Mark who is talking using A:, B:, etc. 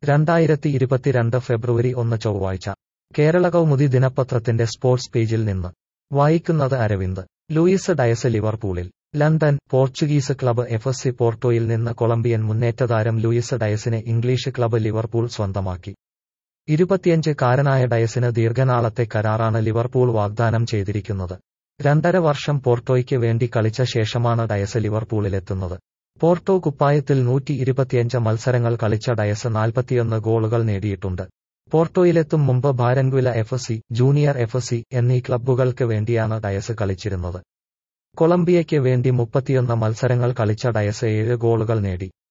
A: രണ്ടായിരത്തി ഇരുപത്തിരണ്ട് ഫെബ്രുവരി ഒന്ന് ചൊവ്വാഴ്ച കേരള കൗമുദി ദിനപത്രത്തിന്റെ സ്പോർട്സ് പേജിൽ നിന്ന് വായിക്കുന്നത് അരവിന്ദ് ലൂയിസ് ഡയസ് ലിവർപൂളിൽ London Portuguese club F S C പോർട്ടോയിൽ നിന്ന് കൊളംബിയൻ മുന്നേറ്റതാരം ലൂയിസ് ഡയസിനെ ഇംഗ്ലീഷ് ക്ലബ്ബ് ലിവർപൂൾ സ്വന്തമാക്കി ഇരുപത്തിയഞ്ച് കാരനായ ഡയസിന് ദീർഘനാളത്തെ കരാറാണ് ലിവർപൂൾ വാഗ്ദാനം ചെയ്തിരിക്കുന്നത് രണ്ടര വർഷം പോർട്ടോയ്ക്ക് വേണ്ടി കളിച്ച ശേഷമാണ് ഡയസ് ലിവർപൂളിലെത്തുന്നത് പോർട്ടോ കുപ്പായത്തിൽ നൂറ്റി ഇരുപത്തിയഞ്ച് മത്സരങ്ങൾ കളിച്ച ഡയസ് നാൽപ്പത്തിയൊന്ന് ഗോളുകൾ നേടിയിട്ടുണ്ട് പോർട്ടോയിലെത്തും മുമ്പ് Barranquilla F C Junior F C എന്നീ ക്ലബ്ബുകൾക്ക് വേണ്ടിയാണ് ഡയസ് കളിച്ചിരുന്നത് കൊളംബിയയ്ക്ക് വേണ്ടി മുപ്പത്തിയൊന്ന് മത്സരങ്ങൾ കളിച്ച ഡയസ് ഏഴ് ഗോളുകൾ നേടി